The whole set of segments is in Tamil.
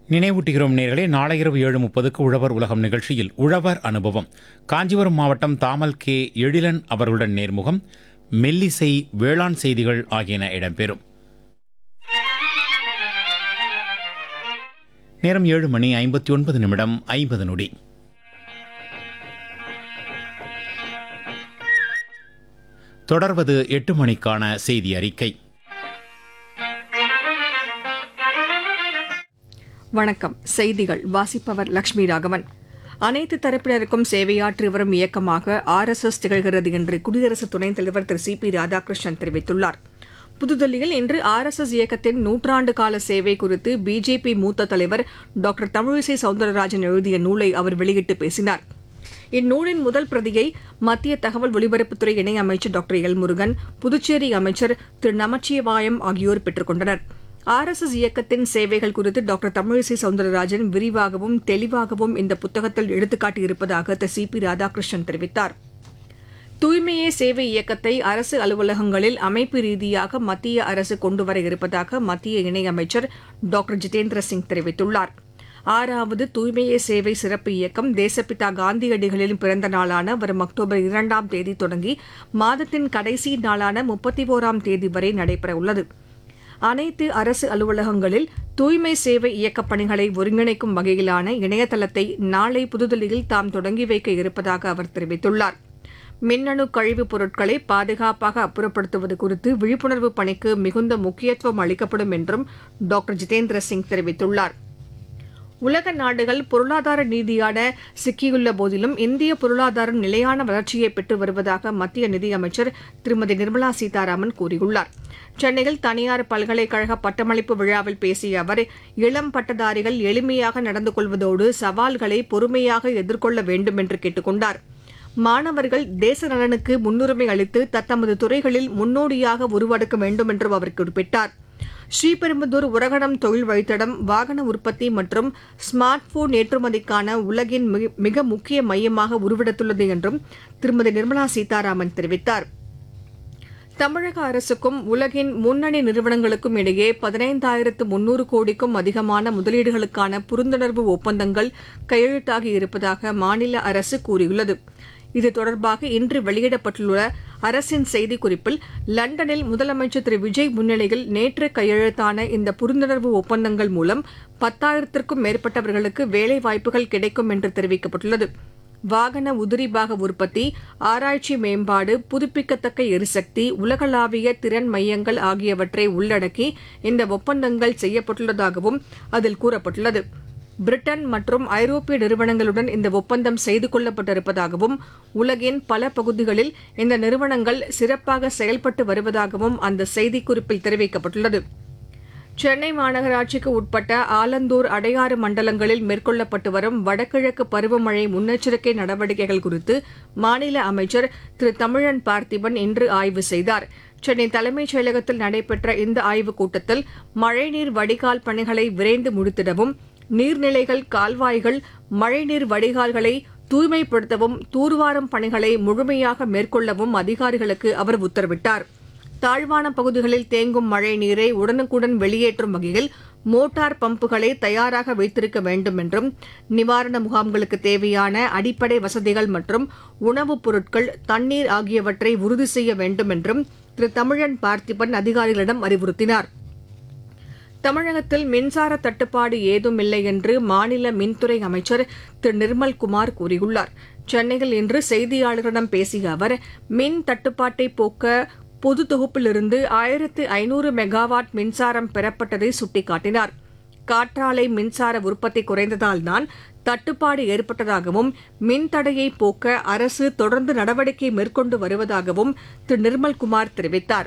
நினைவூட்டுகிறோம் நேர்களே நாளை இரவு ஏழு முப்பதுக்கு உழவர் உலகம் நிகழ்ச்சியில் உழவர் அனுபவம் காஞ்சிபுரம் மாவட்டம் தாமல் கே எழிலன் அவர்களுடன் நேர்முகம் மெல்லிசை வேளாண் செய்திகள் ஆகியன இடம்பெறும் நேரம் ஏழு மணி ஐம்பத்தி ஒன்பது நிமிடம் ஐம்பது நொடி தொடர்வது எட்டு மணிக்கான செய்தி அறிக்கை வணக்கம் செய்திகள் வாசிப்பவர் லட்சுமி ராகவன் அனைத்து தரப்பினருக்கும் சேவையாற்றி வரும் இயக்கமாக ஆர்எஸ்எஸ் திகழ்கிறது என்று குடியரசு துணைத் தலைவர் திரு சி பி ராதாகிருஷ்ணன் தெரிவித்துள்ளார் புதுதில்லியில் இன்று ஆர்எஸ்எஸ் இயக்கத்தின் நூற்றாண்டு கால சேவை குறித்து பிஜேபி மூத்த தலைவர் டாக்டர் தமிழிசை சவுந்தரராஜன் எழுதிய நூலை அவர் வெளியிட்டு பேசினார் இந்நூலின் முதல் பிரதியை மத்திய தகவல் ஒலிபரப்புத்துறை இணையமைச்சர் டாக்டர் எல் முருகன் புதுச்சேரி அமைச்சர் திரு நமச்சிவாயம் ஆகியோர் பெற்றுக் கொண்டனர் ஆர்எஸ்எஸ் இயக்கத்தின் சேவைகள் குறித்து டாக்டர் தமிழிசை சவுந்தரராஜன் விரிவாகவும் தெளிவாகவும் இந்த புத்தகத்தில் எடுத்துக்காட்டியிருப்பதாக திரு சி பி ராதாகிருஷ்ணன் தெரிவித்தார் தூய்மையே சேவை இயக்கத்தை அரசு அலுவலகங்களில் அமைப்பு ரீதியாக மத்திய அரசு கொண்டுவர இருப்பதாக மத்திய இணையமைச்சர் டாக்டர் ஜிதேந்திர சிங் தெரிவித்துள்ளார் ஆறாவது தூய்மையே சேவை சிறப்பு இயக்கம் தேசப்பிதா காந்தியடிகளின் பிறந்த நாளான வரும் அக்டோபர் இரண்டாம் தேதி தொடங்கி மாதத்தின் கடைசி நாளான முப்பத்தி ஓராம் தேதி வரை நடைபெறவுள்ளது அனைத்து அரசு அலுவலகங்களில் தூய்மை சேவை இயக்கப் பணிகளை ஒருங்கிணைக்கும் வகையிலான இணையதளத்தை நாளை புதுதில்லியில் தாம் தொடங்கி வைக்க இருப்பதாக அவர் தெரிவித்துள்ளார் மின்னணு கழிவுப் பொருட்களை பாதுகாப்பாக அப்புறப்படுத்துவது குறித்து விழிப்புணர்வு பணிக்கு மிகுந்த முக்கியத்துவம் அளிக்கப்படும் என்றும் டாக்டர் ஜிதேந்திர சிங் தெரிவித்துள்ளார் உலக நாடுகள் பொருளாதார ரீதியான சிக்கியுள்ள போதிலும் இந்திய பொருளாதாரம் நிலையான வளர்ச்சியை பெற்று வருவதாக மத்திய நிதியமைச்சர் திருமதி நிர்மலா சீதாராமன் கூறியுள்ளார் சென்னையில் தனியார் பல்கலைக்கழக பட்டமளிப்பு விழாவில் பேசிய அவர் இளம் பட்டதாரிகள் எளிமையாக நடந்து கொள்வதோடு சவால்களை பொறுமையாக எதிர்கொள்ள வேண்டும் என்று கேட்டுக் கொண்டார் மாணவர்கள் தேச நலனுக்கு முன்னுரிமை அளித்து தத்தமது துறைகளில் முன்னோடியாக உருவெடுக்க வேண்டும் என்றும் அவர் குறிப்பிட்டார் ஸ்ரீபெரும்புதூர் உரகடம் தொழில் வழித்தடம் வாகன உற்பத்தி மற்றும் ஸ்மார்ட் போன் ஏற்றுமதிக்கான உலகின் மிக- மிக முக்கிய மையமாக உருவெடுத்துள்ளது என்றும் திருமதி நிர்மலா சீதாராமன் தெரிவித்தார் தமிழக அரசுக்கும் உலகின் முன்னணி நிறுவனங்களுக்கும் இடையே பதினைந்தாயிரத்து முன்னூறு கோடிக்கும் அதிகமான முதலீடுகளுக்கான புரிந்துணர்வு ஒப்பந்தங்கள் கையெழுத்தாகி இருப்பதாக மாநில அரசு கூறியுள்ளது இது தொடர்பாக இன்று வெளியிடப்பட்டுள்ள அரசின் செய்திக்குறிப்பில் லண்டனில் முதலமைச்சர் திரு விஜய் முன்னிலையில் நேற்று கையெழுத்தான இந்த புரிந்துணர்வு ஒப்பந்தங்கள் மூலம் பத்தாயிரத்திற்கும் மேற்பட்டவர்களுக்கு வேலைவாய்ப்புகள் கிடைக்கும் என்று தெரிவிக்கப்பட்டுள்ளது வாகன உதிரிபாக உற்பத்தி ஆராய்ச்சி மேம்பாடு புதுப்பிக்கத்தக்க எரிசக்தி உலகளாவிய திறன் மையங்கள் ஆகியவற்றை உள்ளடக்கி இந்த ஒப்பந்தங்கள் செய்யப்பட்டுள்ளதாகவும் அதில் கூறப்பட்டுள்ளது பிரிட்டன் மற்றும் ஐரோப்பிய நிறுவனங்களுடன் இந்த ஒப்பந்தம் செய்து கொள்ளப்பட்டிருப்பதாகவும் உலகின் பல பகுதிகளில் இந்த நிறுவனங்கள் சிறப்பாக செயல்பட்டு வருவதாகவும் அந்த செய்திக்குறிப்பில் தெரிவிக்கப்பட்டுள்ளது சென்னை மாநகராட்சிக்கு உட்பட்ட ஆலந்தூர் அடையாறு மண்டலங்களில் மேற்கொள்ளப்பட்டு வரும் வடகிழக்கு பருவமழை முன்னெச்சரிக்கை நடவடிக்கைகள் குறித்து மாநில அமைச்சர் திரு தமிழன் பார்த்திபன் இன்று ஆய்வு செய்தார் சென்னை தலைமைச் செயலகத்தில் நடைபெற்ற இந்த ஆய்வுக் கூட்டத்தில் மழைநீர் வடிகால் பணிகளை விரைந்து முடித்திடவும் நீர்நிலைகள் கால்வாய்கள் மழைநீர் வடிகால்களை தூய்மைப்படுத்தவும் தூர்வாரும் பணிகளை முழுமையாக மேற்கொள்ளவும் அதிகாரிகளுக்கு அவர் உத்தரவிட்டார் தாழ்வான பகுதிகளில் தேங்கும் மழை நீரை உடனுக்குடன் வெளியேற்றும் வகையில் மோட்டார் பம்புகளை தயாராக வைத்திருக்க வேண்டும் என்றும் நிவாரண முகாம்களுக்கு தேவையான அடிப்படை வசதிகள் மற்றும் உணவுப் பொருட்கள் தண்ணீர் ஆகியவற்றை உறுதி செய்ய வேண்டும் என்றும் திரு தமிழன் பார்த்திபன் அதிகாரிகளிடம் அறிவுறுத்தினார் தமிழகத்தில் மின்சார தட்டுப்பாடு ஏதும் இல்லை என்று மாநில மின்துறை அமைச்சர் திரு நிர்மல்குமார் கூறியுள்ளார் சென்னையில் இன்று செய்தியாளர்களிடம் பேசிய அவர் மின் தட்டுப்பாட்டை போக்க பொது தொகுப்பிலிருந்து ஆயிரத்து ஐநூறு மெகாவாட் மின்சாரம் பெறப்பட்டதை சுட்டிக்காட்டினார் காற்றாலை மின்சார உற்பத்தி குறைந்ததால்தான் தட்டுப்பாடு ஏற்பட்டதாகவும் மின் தடையை போக்க அரசு தொடர்ந்து நடவடிக்கை மேற்கொண்டு வருவதாகவும் திரு நிர்மல்குமார் தெரிவித்தார்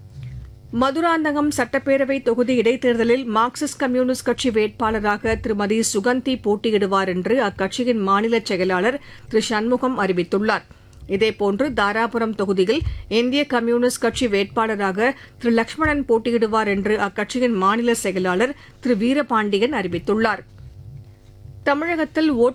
மதுராந்தகம் சட்டப்பேரவை தொகுதி இடைத்தேர்தலில் மார்க்சிஸ்ட் கம்யூனிஸ்ட் கட்சி வேட்பாளராக திருமதி சுகந்தி போட்டியிடுவார் என்று அக்கட்சியின் மாநில செயலாளர் திரு சண்முகம் அறிவித்துள்ளார் இதேபோன்று தாராபுரம் தொகுதியில் இந்திய கம்யூனிஸ்ட் கட்சி வேட்பாளராக திரு லட்சுமணன் போட்டியிடுவார் என்று அக்கட்சியின் மாநில செயலாளர் திரு வீரபாண்டியன் அறிவித்துள்ளார் தமிழகத்தில் ஓட்டு